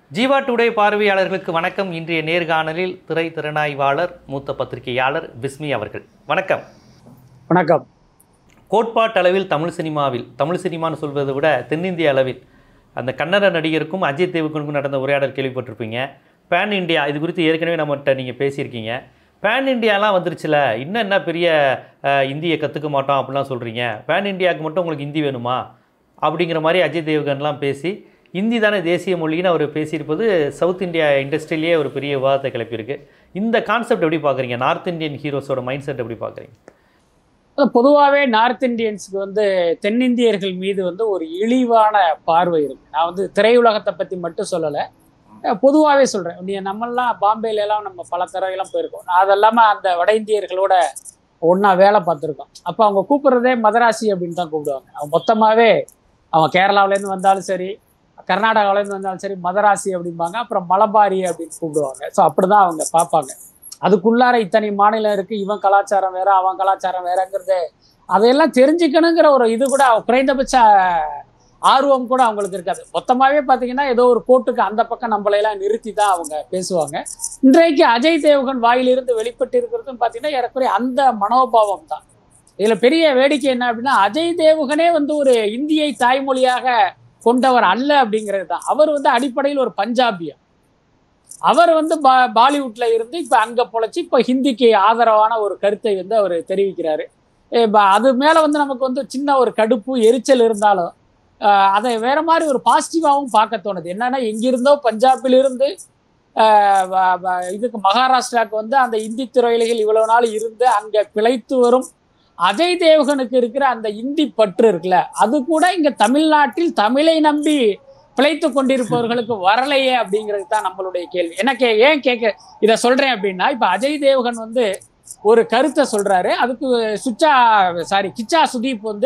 Jeeva today பார்வையாளர்களுக்கு வணக்கம் இன்றைய நேர்காணலில் திரை திறனாய்வாளர் மூத்த பத்திரிகையாளர் பிஸ்மி அவர்கள் வணக்கம் வணக்கம் கோட்பாட்டளவில் தமிழ் சினிமாவில் தமிழ் சினிமான்னு சொல்வதை விட தென்னிந்திய அளவில் அந்த கன்னட நடிகருக்கும் அஜித் தேவுகனுக்கும் நடந்த உரையாடல் கேள்விப்பட்டிருப்பீங்க பேன் இந்தியா இது குறித்து ஏற்கனவே நம்மகிட்ட நீங்கள் பேசியிருக்கீங்க பேன் இந்தியாலாம் வந்துருச்சுல இன்னும் என்ன பெரிய அஹ், இந்தியை கற்றுக்க மாட்டோம் அப்படிலாம் சொல்கிறீங்க பேன் இந்தியாவுக்கு மட்டும் உங்களுக்கு ஹிந்தி வேணுமா அப்படிங்கிற மாதிரி அஜித் தேவ்கன்லாம் பேசி ஹிந்தி தானே தேசிய மொழின்னு அவர் பேசியிருப்பது சவுத் இந்தியா இண்டஸ்ட்ரியிலேயே ஒரு பெரிய விவாதத்தை கிளப்பியிருக்கு இந்த கான்செப்ட் எப்படி பார்க்குறீங்க நார்த் இந்தியன் ஹீரோஸோட மைண்ட் செட் எப்படி பார்க்குறீங்க பொதுவாகவே நார்த் இந்தியன்ஸுக்கு வந்து தென்னிந்தியர்கள் மீது வந்து ஒரு இழிவான பார்வை இருக்கு நான் வந்து திரையுலகத்தை பற்றி மட்டும் சொல்லலை பொதுவாகவே சொல்கிறேன் நீ நம்மெல்லாம் பாம்பேல எல்லாம் நம்ம பல தடவைலாம் போயிருக்கோம் நான் அதெல்லாமல் அந்த வட இந்தியர்களோட ஒன்றா வேலை பார்த்துருக்கோம் அப்போ அவங்க கூப்பிட்றதே மதராசி அப்படின்னு தான் கூப்பிடுவாங்க அவங்க மொத்தமாகவே அவன் கேரளாவிலேருந்து வந்தாலும் சரி கர்நாடகாவிலேருந்து வந்தாலும் சரி மதராசி அப்படிம்பாங்க அப்புறம் மலபாரி அப்படின்னு கூப்பிடுவாங்க ஸோ அப்படி தான் அவங்க பார்ப்பாங்க அதுக்குள்ளார இத்தனை மாநிலம் இருக்கு இவன் கலாச்சாரம் வேற அவன் கலாச்சாரம் வேறங்கிறது அதையெல்லாம் தெரிஞ்சுக்கணுங்கிற ஒரு இது கூட குறைந்தபட்ச ஆர்வம் கூட அவங்களுக்கு இருக்காது மொத்தமாவே பாத்தீங்கன்னா ஏதோ ஒரு கோட்டுக்கு அந்த பக்கம் நம்மளையெல்லாம் நிறுத்தி தான் அவங்க பேசுவாங்க இன்றைக்கு அஜய் தேவகன் வாயிலிருந்து வெளிப்பட்டு இருக்கிறதும் பாத்தீங்கன்னா ஏறக்குறைய அந்த மனோபாவம் தான் இதுல பெரிய வேடிக்கை என்ன அப்படின்னா அஜய் தேவகனே வந்து ஒரு இந்தியை தாய்மொழியாக கொண்டவர் அல்ல அப்படிங்கிறது தான் அவர் வந்து அடிப்படையில் ஒரு பஞ்சாபியா அவர் வந்து பா பாலிவுட்ல இருந்து இப்போ அங்கே பொழைச்சி இப்போ ஹிந்திக்கு ஆதரவான ஒரு கருத்தை வந்து அவர் தெரிவிக்கிறாரு ஏ, ப- அது மேலே வந்து நமக்கு வந்து சின்ன ஒரு கடுப்பு எரிச்சல் இருந்தாலும் ஆஹ், அதை வேற மாதிரி ஒரு பாசிட்டிவாகவும் பார்க்க தோணுது என்னன்னா எங்கிருந்தோ பஞ்சாபிலிருந்து ஆஹ், வ- வ- இதுக்கு மகாராஷ்டிராவுக்கு வந்து அந்த இந்தி துறையிலைகள் இவ்வளவு நாள் இருந்து அங்கே பிழைத்து வரும் அஜய் தேவகனுக்கு இருக்கிற அந்த இந்தி பற்று இருக்குல்ல அது கூட இங்க தமிழ்நாட்டில் தமிழை நம்பி பிழைத்து கொண்டிருப்பவர்களுக்கு வரலையே அப்படிங்கிறது தான் நம்மளுடைய கேள்வி எனக்கு ஏன் கேட்க இதை சொல்றேன் அப்படின்னா இப்ப அஜய் தேவகன் வந்து ஒரு கருத்தை சொல்றாரு அதுக்கு சுச்சா சாரி கிச்சா சுதீப் வந்து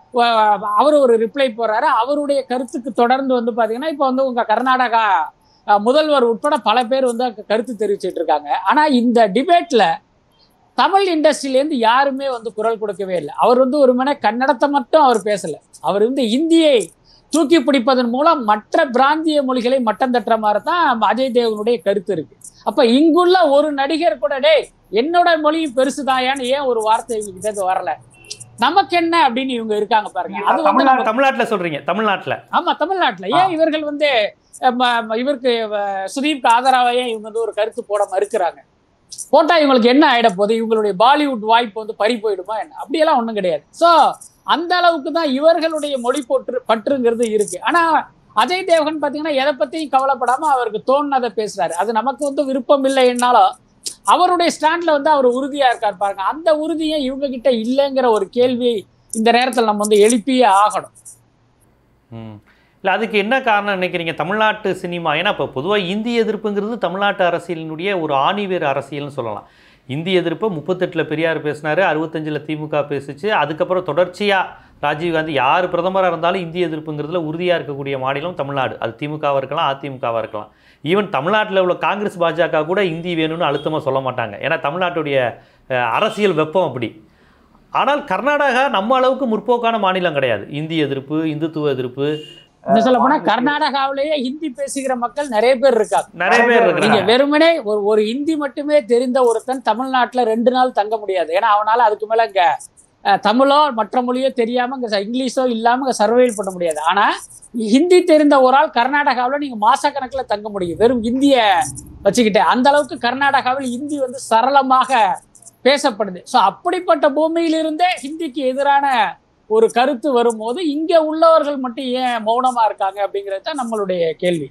அவர் ஒரு ரிப்ளை போடுறாரு அவருடைய கருத்துக்கு தொடர்ந்து வந்து பாத்தீங்கன்னா இப்போ வந்து உங்க கர்நாடகா அஹ், முதல்வர் உட்பட பல பேர் வந்து அங்க கருத்து தெரிவிச்சிட்டு இருக்காங்க ஆனா இந்த டிபேட்ல தமிழ் இண்டஸ்ட்ரியிலேருந்து யாருமே வந்து குரல் கொடுக்கவே இல்லை அவர் வந்து ஒரு மன கன்னடத்தை மட்டும் அவர் பேசல அவர் வந்து இந்தியை தூக்கி பிடிப்பதன் மூலம் மற்ற பிராந்திய மொழிகளை மட்டம் தட்டுற மாதிரி தான் அஜய் தேவனுடைய கருத்து இருக்கு அப்ப இங்குள்ள ஒரு நடிகர் கூட டேய் என்னோட மொழி பெருசுதாயான்னு ஏன் ஒரு வார்த்தை இவங்க கிட்ட இருந்து வரல நமக்கு என்ன அப்படின்னு இவங்க இருக்காங்க பாருங்க அது வந்து தமிழ்நாடு நமக்கு- தமிழ்நாட்டில் சொல்கிறீங்க தமிழ்நாட்டில் ஆமா தமிழ்நாட்டுல ஏன் இவர்கள் வந்து அஹ், ம- ம- இவருக்கு அஹ், சுதீப் ஆதரவா ஏன் இவங்க வந்து ஒரு கருத்து போட மறுக்கிறாங்க போட்டா இவங்களுக்கு என்ன ஆயிட போகுது இவங்களுடைய பாலிவுட் வாய்ப்பு வந்து பறி போயிடுமா என்ன அப்படியெல்லாம் ஒண்ணும் கிடையாது சோ அந்த அளவுக்கு தான் இவர்களுடைய மொழி போற்று பற்றுங்கிறது இருக்கு ஆனா அஜய் தேவகன் பாத்தீங்கன்னா எதை பத்தியும் கவலைப்படாம அவருக்கு தோணுனதை பேசுறாரு அது நமக்கு வந்து விருப்பம் இல்லைன்னாலும் அவருடைய ஸ்டாண்ட்ல வந்து அவர் உறுதியா இருக்கார் பாருங்க அந்த உறுதியை இவங்க கிட்ட இல்லைங்கிற ஒரு கேள்வி இந்த நேரத்தில் நம்ம வந்து எழுப்பியே ஆகணும் ம் இல்லை அதுக்கு என்ன காரணம் நினைக்கிறீங்க தமிழ்நாட்டு சினிமா ஏன்னா இப்போ பொதுவாக இந்தி எதிர்ப்புங்கிறது தமிழ்நாட்டு அரசியலினுடைய ஒரு ஆணிவேர் அரசியல்னு சொல்லலாம் இந்தி எதிர்ப்பை முப்பத்தெட்டில் பெரியார் பேசினாரு அறுபத்தஞ்சில் திமுக பேசுச்சு அதுக்கப்புறம் தொடர்ச்சியாக ராஜீவ்காந்தி யார் பிரதமராக இருந்தாலும் இந்தி எதிர்ப்புங்கிறதுல உறுதியாக இருக்கக்கூடிய மாநிலம் தமிழ்நாடு அது திமுகவாக இருக்கலாம் அதிமுகவாக இருக்கலாம் ஈவன் தமிழ்நாட்டில் உள்ள காங்கிரஸ் பாஜக கூட இந்தி வேணும்னு அழுத்தமாக சொல்ல மாட்டாங்க ஏன்னா தமிழ்நாட்டுடைய அஹ், அரசியல் வெப்பம் அப்படி ஆனால் கர்நாடகா நம்ம அளவுக்கு முற்போக்கான மாநிலம் கிடையாது இந்தி எதிர்ப்பு இந்துத்துவ எதிர்ப்பு என்ன சொல்ல போனா கர்நாடகாவிலேயே ஹிந்தி பேசுகிற மக்கள் நிறைய பேர் இருக்காங்க நிறைய பேர் நீங்க இருக்கிறாங்க வெறுமனே ஒரு ஒரு ஹிந்தி மட்டுமே தெரிந்த ஒருத்தன் தமிழ்நாட்டுல ரெண்டு நாள் தங்க முடியாது ஏன்னா அவனால அதுக்கு மேல இங்க அஹ், தமிழோ மற்ற மொழியோ தெரியாம இங்க ச- இங்கிலீஷோ இல்லாம இங்க சர்வைவல் பண்ண முடியாது ஆனா ஹிந்தி தெரிந்த ஒரு ஆள் கர்நாடகாவில் நீங்க மாசக்கணக்குல தங்க முடியும் வெறும் இந்திய வச்சுக்கிட்டு அந்த அளவுக்கு கர்நாடகாவில் ஹிந்தி வந்து சரளமாக பேசப்படுது ஸோ அப்படிப்பட்ட பூமியிலிருந்தே ஹிந்திக்கு எதிரான ஒரு கருத்து வரும்போது இங்க உள்ளவர்கள் மட்டும் ஏன் மௌனமா இருக்காங்க அப்படிங்கிறது தான் நம்மளுடைய கேள்வி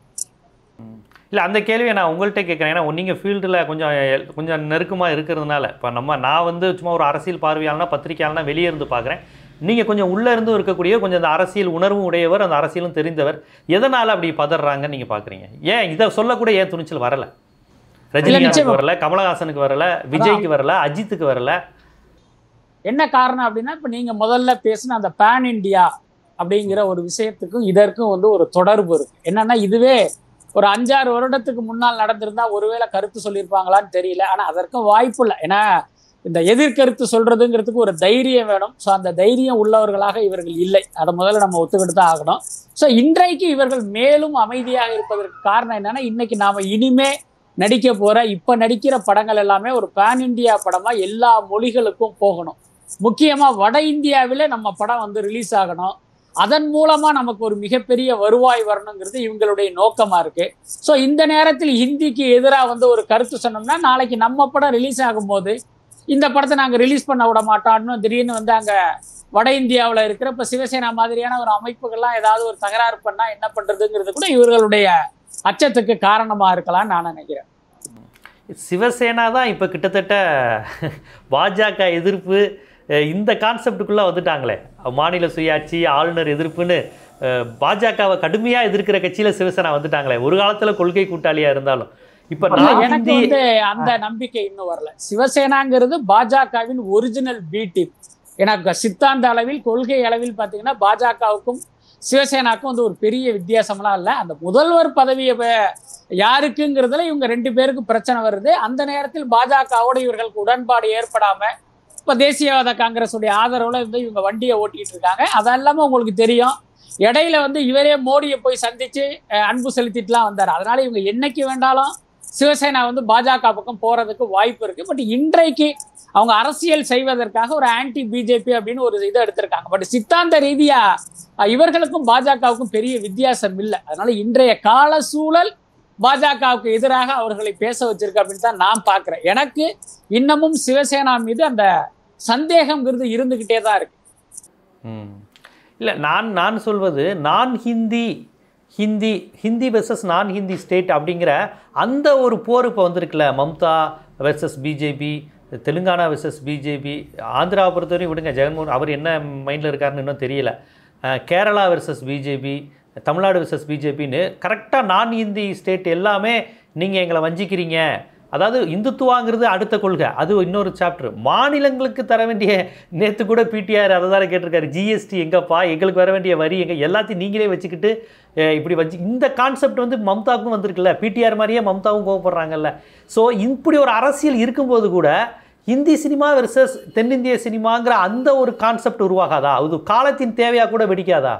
இல்லை அந்த கேள்வியை நான் உங்கள்கிட்ட கேட்குறேன் ஏன்னா நீங்கள் ஃபீல்டில் கொஞ்சம் எல்- கொஞ்சம் நெருக்கமாக இருக்கிறதுனால இப்போ நம்ம நான் வந்து சும்மா ஒரு அரசியல் பார்வையாளனா பத்திரிகையாளனா வெளியே இருந்து பார்க்குறேன் நீங்கள் கொஞ்சம் உள்ளே இருந்தும் இருக்கக்கூடிய கொஞ்சம் அந்த அரசியல் உணர்வும் உடையவர் அந்த அரசியலும் தெரிந்தவர் எதனால் அப்படி பதறாங்கன்னு நீங்கள் பார்க்குறீங்க ஏன் இதை சொல்லக்கூட ஏன் துணிச்சல் வரல ரஜினிகாந்துக்கு நிச்சயமா. வரல கமலஹாசனுக்கு வரல விஜய்க்கு வரல அஜித்துக்கு வரல என்ன காரணம் அப்படின்னா இப்போ நீங்க முதல்ல பேசின அந்த பேன் இந்தியா அப்படிங்கிற ஒரு விஷயத்துக்கும் இதற்கும் வந்து ஒரு தொடர்பு இருக்கு என்னன்னா இதுவே ஒரு அஞ்சாறு வருடத்துக்கு முன்னால் நடந்திருந்தா ஒருவேளை கருத்து சொல்லியிருப்பாங்களான்னு தெரியல ஆனா அதற்கும் வாய்ப்பு இல்லை ஏன்னா இந்த எதிர்கருத்து சொல்றதுங்கிறதுக்கு ஒரு தைரியம் வேணும் ஸோ அந்த தைரியம் உள்ளவர்களாக இவர்கள் இல்லை அதை முதல்ல நம்ம ஒத்துக்கிட்டு தான் ஆகணும் ஸோ இன்றைக்கு இவர்கள் மேலும் அமைதியாக இருப்பதற்கு காரணம் என்னன்னா இன்னைக்கு நாம இனிமே நடிக்க போற இப்ப நடிக்கிற படங்கள் எல்லாமே ஒரு பேன் இந்தியா படமா எல்லா மொழிகளுக்கும் போகணும் முக்கியமா வட இந்தியாவிலே நம்ம படம் வந்து ரிலீஸ் ஆகணும் அதன் மூலமா நமக்கு ஒரு மிகப்பெரிய வருவாய் வரணுங்கிறது இவங்களுடைய நோக்கமா இருக்கு ஸோ இந்த நேரத்தில் ஹிந்திக்கு எதிராக வந்து ஒரு கருத்து சொன்னோம்னா நாளைக்கு நம்ம படம் ரிலீஸ் ஆகும்போது இந்த படத்தை நாங்கள் ரிலீஸ் பண்ண விட மாட்டோம்னு திடீர்னு வந்து அங்கே வட இந்தியாவில் இருக்கிற இப்போ சிவசேனா மாதிரியான ஒரு அமைப்புகள்லாம் ஏதாவது ஒரு தகராறு பண்ணால் என்ன பண்ணுறதுங்கிறது கூட இவர்களுடைய அச்சத்துக்கு காரணமாக இருக்கலாம்னு நான் நினைக்கிறேன் சிவசேனா தான் இப்போ கிட்டத்தட்ட பாஜக எதிர்ப்பு அஹ், இந்த கான்செப்டுக்குள்ளே வந்துட்டாங்களே மாநில சுயாட்சி ஆளுநர் எதிர்ப்புன்னு அஹ், பாஜகவை கடுமையாக எதிர்க்கிற கட்சியில் சிவசேனா வந்துட்டாங்களே ஒரு காலத்தில் கொள்கை கூட்டாளியாக இருந்தாலும் இப்போ ஆனா, நான் எனக்கு ஹிந்தி வந்து அந்த நம்பிக்கை இன்னும் வரல சிவசேனாங்கிறது பாஜகவின் ஒரிஜினல் பி டீம் எனக்கு சித்தாந்த அளவில் கொள்கை அளவில் பார்த்தீங்கன்னா பாஜகவுக்கும் சிவசேனாக்கும் வந்து ஒரு பெரிய வித்தியாசம்லாம் இல்லை அந்த முதல்வர் பதவியை ப- யாருக்குங்கிறதுல இவங்க ரெண்டு பேருக்கு பிரச்சனை வருது அந்த நேரத்தில் பாஜகவோட இவர்களுக்கு உடன்பாடு ஏற்படாம இப்போ தேசியவாத காங்கிரஸுடைய ஆதரவுல வந்து இவங்க வண்டியை ஓட்டிட்டு இருக்காங்க அதெல்லாம உங்களுக்கு தெரியும் இடையில வந்து இவரே மோடியை போய் சந்திச்சு அஹ், அன்பு செலுத்திட்டுலாம் வந்தார் அதனால இவங்க என்னைக்கு வேண்டாலும் சிவசேனா வந்து பாஜக பக்கம் போறதுக்கு வாய்ப்பு இருக்கு பட் இன்றைக்கு அவங்க அரசியல் செய்வதற்காக ஒரு ஆன்டி பிஜேபி அப்படின்னு ஒரு இதை எடுத்திருக்காங்க பட் சித்தாந்த ரீதியா அஹ், இவர்களுக்கும் பாஜகவுக்கும் பெரிய வித்தியாசம் இல்லை அதனால இன்றைய கால சூழல் பாஜகவுக்கு எதிராக அவர்களை பேச வச்சிருக்கு அப்படின்னு தான் நான் பார்க்கிறேன் எனக்கு இன்னமும் சிவசேனா மீது அந்த சந்தேகம்ங்கிறது இருந்துகிட்டே தான் இருக்கு ம் இல்லை நான் நான் சொல்வது நான் ஹிந்தி ஹிந்தி ஹிந்தி வெர்சஸ் நான் ஹிந்தி ஸ்டேட் அப்படிங்கிற அந்த ஒரு போர் இப்போ வந்திருக்குல்ல Mamata versus BJP Telangana versus BJP ஆந்திராவை பொறுத்தவரையும் விடுங்க ஜெகன்மோகன் அவர் என்ன மைண்டில் இருக்காருன்னு இன்னும் தெரியல அஹ், Kerala versus BJP Tamil Nadu versus பிஜேபின்னு கரெக்டாக நான் ஹிந்தி ஸ்டேட் எல்லாமே நீங்கள் எங்களை வஞ்சிக்கிறீங்க அதாவது இந்துத்துவாங்கிறது அடுத்த கொள்கை அது இன்னொரு சாப்டர் மாநிலங்களுக்கு தர வேண்டிய நேற்று கூட பிடிஆர் அதை தானே கேட்டிருக்காரு ஜிஎஸ்டி எங்கப்பா எங்களுக்கு வர வேண்டிய வரி எங்க எல்லாத்தையும் நீங்களே வச்சுக்கிட்டு அஹ், இப்படி வச்சு இந்த கான்செப்ட் வந்து மம்தாவுக்கும் வந்திருக்குல்ல பிடிஆர் மாதிரியே மம்தாவும் கோவப்படுறாங்கல்ல ஸோ இப்படி ஒரு அரசியல் இருக்கும்போது கூட ஹிந்தி சினிமா வெர்சஸ் தென்னிந்திய சினிமாங்கிற அந்த ஒரு கான்செப்ட் உருவாகாதா அது காலத்தின் தேவையாக கூட வெடிக்காதா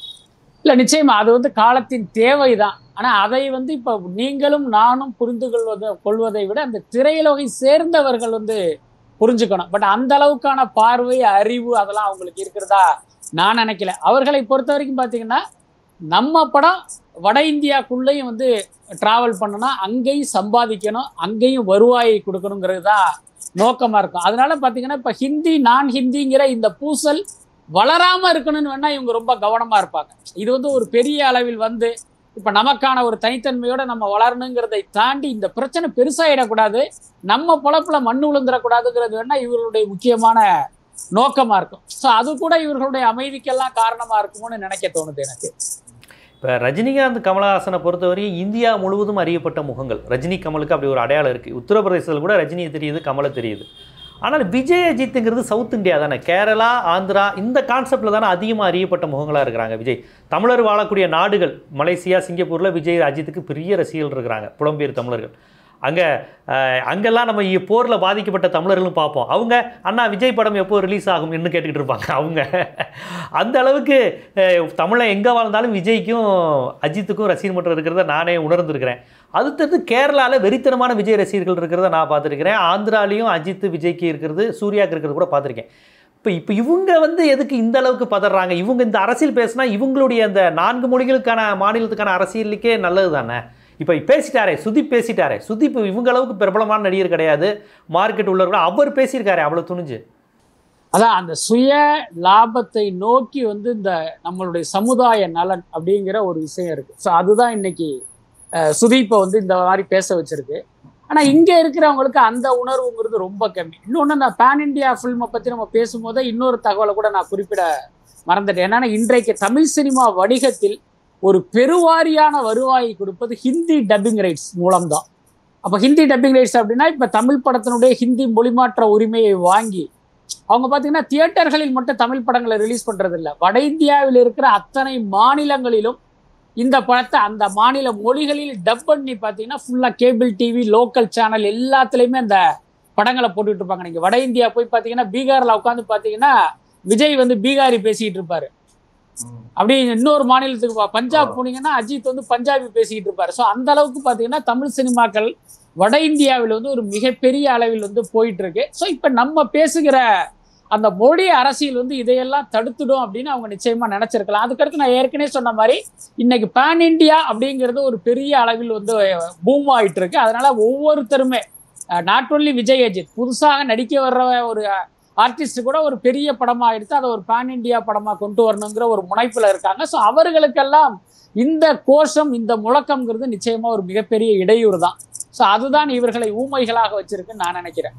இல்ல நிச்சயமா அது வந்து காலத்தின் தேவைதான் ஆனா அதை வந்து இப்ப நீங்களும் நானும் புரிந்து கொள்வதை கொள்வதை விட அந்த திரையுலகை சேர்ந்தவர்கள் வந்து புரிஞ்சுக்கணும் பட் அந்த அளவுக்கான பார்வை அறிவு அதெல்லாம் அவங்களுக்கு இருக்கிறதா நான் நினைக்கல அவர்களை பொறுத்த வரைக்கும் பார்த்தீங்கன்னா நம்ம படம் வட இந்தியாக்குள்ளேயும் வந்து டிராவல் பண்ணணும் அங்கேயும் சம்பாதிக்கணும் அங்கேயும் வருவாயை கொடுக்கணுங்கிறது தான் நோக்கமா இருக்கும் அதனால பார்த்தீங்கன்னா இப்போ ஹிந்தி நான் ஹிந்திங்கிற இந்த பூசல் வளராம இருக்கணும்னு வேணா இவங்க ரொம்ப கவனமா இருப்பாங்க இது வந்து ஒரு பெரிய அளவில் வந்து இப்ப நமக்கான ஒரு தனித்தன்மையோட நம்ம வளரணுங்கிறதை தாண்டி இந்த பிரச்சனை பெருசாயிடக்கூடாது நம்ம பொழப்புல மண்ணு விழுந்துடக்கூடாதுங்கிறது வேணா இவர்களுடைய முக்கியமான நோக்கமா இருக்கும் ஸோ அது கூட இவர்களுடைய அமைதிக்கெல்லாம் காரணமா இருக்குமோன்னு நினைக்க தோணுது எனக்கு இப்போ ரஜினிகாந்த் கமலஹாசனை பொறுத்தவரையும் இந்தியா முழுவதும் அறியப்பட்ட முகங்கள் ரஜினி கமலுக்கு அப்படி ஒரு அடையாளம் இருக்குது உத்தரப்பிரதேசத்தில் கூட ரஜினியை தெரியுது கமலை தெரியுது ஆனால் விஜய் அஜித்துங்கிறது சவுத் இந்தியா தானே கேரளா ஆந்திரா இந்த கான்செப்டில் தானே அதிகமாக அறியப்பட்ட முகங்களாக இருக்கிறாங்க விஜய் தமிழர் வாழக்கூடிய நாடுகள் மலேசியா சிங்கப்பூரில் விஜய் அஜித்துக்கு பெரிய ரசிகர்கள் இருக்கிறாங்க புலம்பெயர் தமிழர்கள் அங்கே அங்கெல்லாம் நம்ம போரில் பாதிக்கப்பட்ட தமிழர்களும் பார்ப்போம் அவங்க அண்ணா விஜய் படம் எப்போ ரிலீஸ் ஆகும் என்று கேட்டுக்கிட்டு இருப்பாங்க அவங்க அந்த அளவுக்கு அஹ், தமிழன் எங்கே வாழ்ந்தாலும் விஜய்க்கும் அஜித்துக்கும் ரசிகர் மன்றம் இருக்கிறத நானே உணர்ந்திருக்கிறேன் அடுத்தது கேரளாவில் வெறித்தனமான விஜய் ரசிகர்கள் இருக்கிறத நான் பார்த்துருக்கிறேன் ஆந்திராலையும் அஜித் விஜய்க்கு இருக்கிறது சூர்யாவுக்கு இருக்கிறது கூட பார்த்துருக்கேன் இப்போ இப்போ இவங்க வந்து எதுக்கு இந்த அளவுக்கு பதறாங்க இவங்க இந்த அரசியல் பேசினா இவங்களுடைய அந்த நான்கு மொழிகளுக்கான மாநிலத்துக்கான அரசியலுக்கே நல்லது தானே இப்போ பேசிட்டாரே சுதீப் பேசிட்டாரே சுதீப் இவங்க அளவுக்கு பிரபலமான நடிகர் கிடையாது மார்க்கெட் உள்ளவர்கள் அவர் பேசியிருக்காரு அவ்வளோ துணிஞ்சு அதான் அந்த சுய லாபத்தை நோக்கி வந்து இந்த நம்மளுடைய சமுதாய நலன் அப்படிங்கிற ஒரு விஷயம் இருக்கு ஸோ அதுதான் இன்னைக்கு அஹ், சுதீப்பை வந்து இந்த மாதிரி பேச வச்சிருக்கு ஆனா இங்க இருக்கிறவங்களுக்கு அந்த உணர்வுங்கிறது ரொம்ப கம்மி இன்னொன்று அந்த பேன் இந்தியா ஃபில்மை பத்தி நம்ம பேசும்போது இன்னொரு தகவலை கூட நான் குறிப்பிட மறந்துட்டேன் என்னன்னா இன்றைக்கு தமிழ் சினிமா வணிகத்தில் ஒரு பெருவாரியான வருவாயை கொடுப்பது ஹிந்தி டப்பிங் ரைட்ஸ் மூலம்தான் அப்போ ஹிந்தி டப்பிங் ரைட்ஸ் அப்படின்னா இப்போ தமிழ் படத்தினுடைய ஹிந்தி மொழிமாற்ற உரிமையை வாங்கி அவங்க பார்த்தீங்கன்னா தியேட்டர்களில் மட்டும் தமிழ் படங்களை ரிலீஸ் பண்றது இல்ல வட இந்தியாவில் இருக்கிற அத்தனை மாநிலங்களிலும் இந்த படத்தை அந்த மாநில மொழிகளில் டப் பண்ணி பார்த்தீங்கன்னா ஃபுல்லாக கேபிள் டிவி லோக்கல் சேனல் எல்லாத்துலேயுமே அந்த படங்களை போட்டுட்டு இருப்பாங்க நீங்க வட இந்தியா போய் பார்த்தீங்கன்னா பீகார்ல உட்காந்து பார்த்தீங்கன்னா விஜய் வந்து பீகாரி பேசிக்கிட்டு இருப்பாரு அப்படி இன்னொரு மாநிலத்துக்கு போ- பஞ்சாப் போனீங்கன்னா அஜித் வந்து பஞ்சாபி பேசிக்கிட்டு இருப்பாரு ஸோ அந்த அளவுக்கு பார்த்தீங்கன்னா தமிழ் சினிமாக்கள் வட இந்தியாவில் வந்து ஒரு மிகப்பெரிய அளவில் வந்து போயிட்டு இருக்கு ஸோ இப்போ நம்ம பேசுகிற அந்த மொழி அரசியல் வந்து இதையெல்லாம் தடுத்துடும் அப்படின்னு அவங்க நிச்சயமா நினைச்சிருக்கலாம் அதுக்கடுத்து நான் ஏற்கனவே சொன்ன மாதிரி இன்னைக்கு பேன் இந்தியா அப்படிங்கிறது ஒரு பெரிய அளவில் வந்து பூம் ஆயிட்டு இருக்கு அதனால ஒவ்வொருத்தருமே நாட் ஒன்லி விஜய் அஜித் புதுசாக நடிக்க வர்ற ஒரு ஆர்டிஸ்ட் கூட ஒரு பெரிய படமா எடுத்து அதை ஒரு பேன் இந்தியா படமா கொண்டு வரணுங்கிற ஒரு முனைப்புல இருக்காங்க ஸோ அவர்களுக்கெல்லாம் இந்த கோஷம் இந்த முழக்கம்ங்கிறது நிச்சயமா ஒரு மிகப்பெரிய இடையூறு தான் ஸோ அதுதான் இவர்களை ஊமைகளாக வச்சிருக்குன்னு நான் நினைக்கிறேன்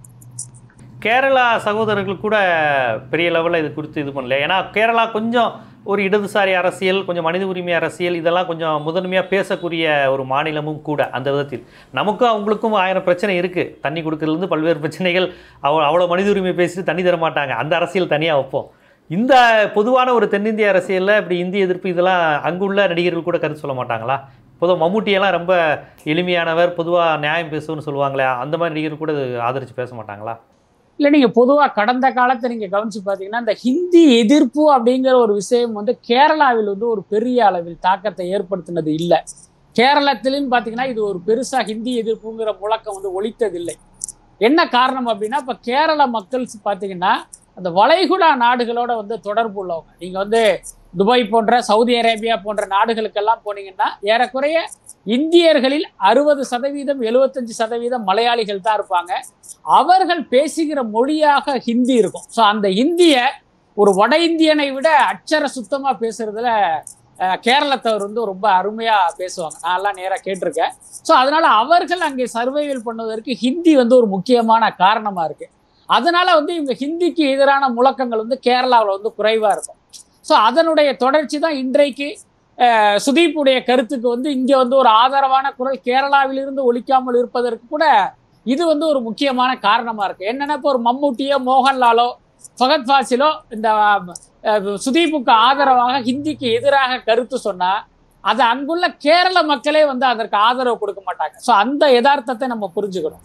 கேரளா சகோதரர்கள் கூட பெரிய லெவலில் இது குறித்து இது பண்ணல ஏன்னா கேரளா கொஞ்சம் ஒரு இடதுசாரி அரசியல் கொஞ்சம் மனித உரிமை அரசியல் இதெல்லாம் கொஞ்சம் முதன்மையாக பேசக்கூடிய ஒரு மாநிலமும் கூட அந்த விதத்தில் நமக்கும் அவங்களுக்கும் ஆயிரம் பிரச்சனை இருக்குது தண்ணி கொடுக்கறதுலேருந்து பல்வேறு பிரச்சனைகள் அவ்வளோ அவ்வளோ மனித உரிமை பேசிட்டு தண்ணி தர மாட்டாங்க அந்த அரசியல் தனியாக வைப்போம் இந்த பொதுவான ஒரு தென்னிந்திய அரசியலில் இப்படி இந்திய எதிர்ப்பு இதெல்லாம் அங்குள்ள நடிகர்கள் கூட கருத்து சொல்ல மாட்டாங்களா பொதுவாக மம்முட்டியெல்லாம் ரொம்ப எளிமையானவர் பொதுவாக நியாயம் பேசுன்னு சொல்லுவாங்களே அந்த மாதிரி நடிகர்கள் கூட இது ஆதரித்து பேச மாட்டாங்களா இல்லை நீங்கள் பொதுவாக கடந்த காலத்தை நீங்கள் கவனிச்சு பார்த்தீங்கன்னா இந்த ஹிந்தி எதிர்ப்பு அப்படிங்கிற ஒரு விஷயம் வந்து கேரளாவில் வந்து ஒரு பெரிய அளவில் தாக்கத்தை ஏற்படுத்தினது இல்லை கேரளத்திலும் பார்த்தீங்கன்னா இது ஒரு பெருசாக ஹிந்தி எதிர்ப்புங்கிற முழக்கம் வந்து ஒழித்ததில்லை என்ன காரணம் அப்படின்னா இப்போ கேரள மக்கள் பார்த்தீங்கன்னா அந்த வளைகுடா நாடுகளோட வந்து தொடர்பு உள்ளவங்க நீங்கள் வந்து துபாய் போன்ற சவுதி அரேபியா போன்ற நாடுகளுக்கெல்லாம் போனீங்கன்னா ஏறக்குறைய இந்தியர்களில் அறுபது சதவீதம் எழுபத்தஞ்சு சதவீதம் மலையாளிகள் தான் இருப்பாங்க அவர்கள் பேசுகிற மொழியாக ஹிந்தி இருக்கும் ஸோ அந்த ஹிந்தியை ஒரு வட இந்தியனை விட அச்சர சுத்தமாக பேசுறதுல அஹ், கேரளத்தவர் வந்து ரொம்ப அருமையாக பேசுவாங்க நான்லாம் நேராக கேட்டிருக்கேன் ஸோ அதனால அவர்கள் அங்கே சர்வைவல் பண்ணுவதற்கு ஹிந்தி வந்து ஒரு முக்கியமான காரணமாக இருக்கு அதனால வந்து இவங்க ஹிந்திக்கு எதிரான முழக்கங்கள் வந்து கேரளாவில் வந்து குறைவாக இருக்கும் ஸோ அதனுடைய தொடர்ச்சி தான் இன்றைக்கு அஹ், சுதீப்புடைய கருத்துக்கு வந்து இங்கே வந்து ஒரு ஆதரவான குரல் கேரளாவிலிருந்து ஒலிக்காமல் இருப்பதற்கு கூட இது வந்து ஒரு முக்கியமான காரணமா இருக்கு என்னன்னா இப்போ ஒரு மம்முட்டியோ மோகன்லாலோ ஃபகத் ஃபாசிலோ இந்த அஹ், சுதீப்புக்கு ஆதரவாக ஹிந்திக்கு எதிராக கருத்து சொன்னா அது அங்குள்ள கேரள மக்களே வந்து அதற்கு ஆதரவு கொடுக்க மாட்டாங்க ஸோ அந்த யதார்த்தத்தை நம்ம புரிஞ்சுக்கணும்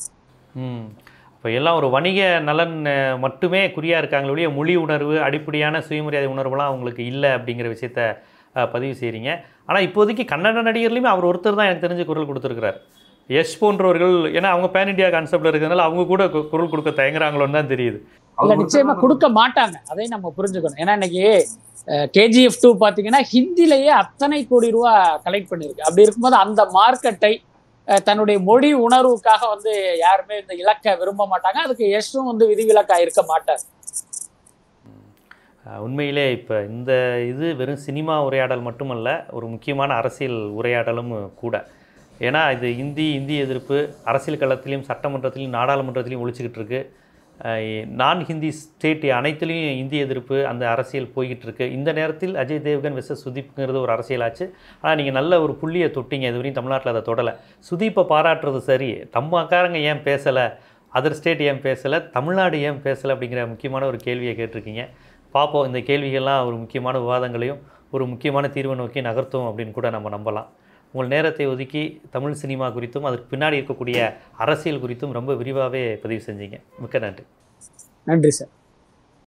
ம் இப்போ எல்லாம் ஒரு வணிக நலன் அஹ், மட்டுமே குறியாக இருக்காங்களே ஒழிய மொழி உணர்வு அடிப்படையான சுயமரியாதை உணர்வுலாம் அவங்களுக்கு இல்லை அப்படிங்கிற விஷயத்த அஹ், பதிவு செய்கிறீங்க ஆனால் இப்போதைக்கு கன்னட நடிகர்லையுமே அவர் ஒருத்தர் தான் எனக்கு தெரிஞ்சு குரல் கொடுத்துருக்கிறார் யஷ் போன்றவர்கள் ஏன்னா அவங்க பேன் இண்டியா கான்செப்டில் இருக்கிறதுனால அவங்க கூட கு- குரல் கொடுக்க தயங்குறாங்களோன்னு தான் தெரியுது இல்ல நிச்சயமா கொடுக்க மாட்டாங்க அதையும் நம்ம புரிஞ்சுக்கணும் ஏன்னா இன்னைக்கு கேஜிஎஃப் டூ பாத்தீங்கன்னா ஹிந்திலேயே அத்தனை கோடி ரூபா கலெக்ட் பண்ணியிருக்கு அப்படி இருக்கும்போது அந்த மார்க்கெட்டை அஹ், தன்னுடைய மொழி உணர்வுக்காக வந்து யாருமே இந்த இலக்கை விரும்ப மாட்டாங்க அதுக்கு யஷும் வந்து விதிவிலக்கா இருக்க மாட்டார் அஹ், உண்மையிலே இப்போ இந்த இது வெறும் சினிமா உரையாடல் மட்டுமல்ல ஒரு முக்கியமான அரசியல் உரையாடலும் கூட ஏன்னா இது இந்தி இந்தி எதிர்ப்பு அரசியல் களத்திலையும் சட்டமன்றத்திலையும் நாடாளுமன்றத்திலையும் ஒழிச்சிக்கிட்டு இருக்கு அஹ், நான் ஹிந்தி ஸ்டேட் அனைத்துலேயும் இந்தி எதிர்ப்பு அந்த அரசியல் போய்கிட்டு இருக்கு இந்த நேரத்தில் அஜய் தேவ்கன் வெர்சஸ் சுதீப்ங்கிறது ஒரு அரசியலாச்சு ஆனால் நீங்கள் நல்ல ஒரு புள்ளியை தொட்டிங்க இதுவரையும் தமிழ்நாட்டில் அதை தொடலை சுதீப்பை பாராட்டுறது சரி நம்ம அக்காரங்க ஏன் பேசலை அதர் ஸ்டேட் ஏன் பேசலை தமிழ்நாடு ஏன் பேசலை அப்படிங்கிற முக்கியமான ஒரு கேள்வியை கேட்டிருக்கீங்க பார்ப்போம் இந்த கேள்விகள்லாம் ஒரு முக்கியமான விவாதங்களையும் ஒரு முக்கியமான தீர்வை நோக்கி நகர்த்தும் அப்படின்னு கூட நம்ம நம்பலாம் உங்கள் நேரத்தை ஒதுக்கி தமிழ் சினிமா குறித்தும் அதற்கு பின்னாடி இருக்கக்கூடிய அரசியல் குறித்தும் ரொம்ப விரிவாகவே பதிவு செஞ்சீங்க மிக்க நன்றி நன்றி சார்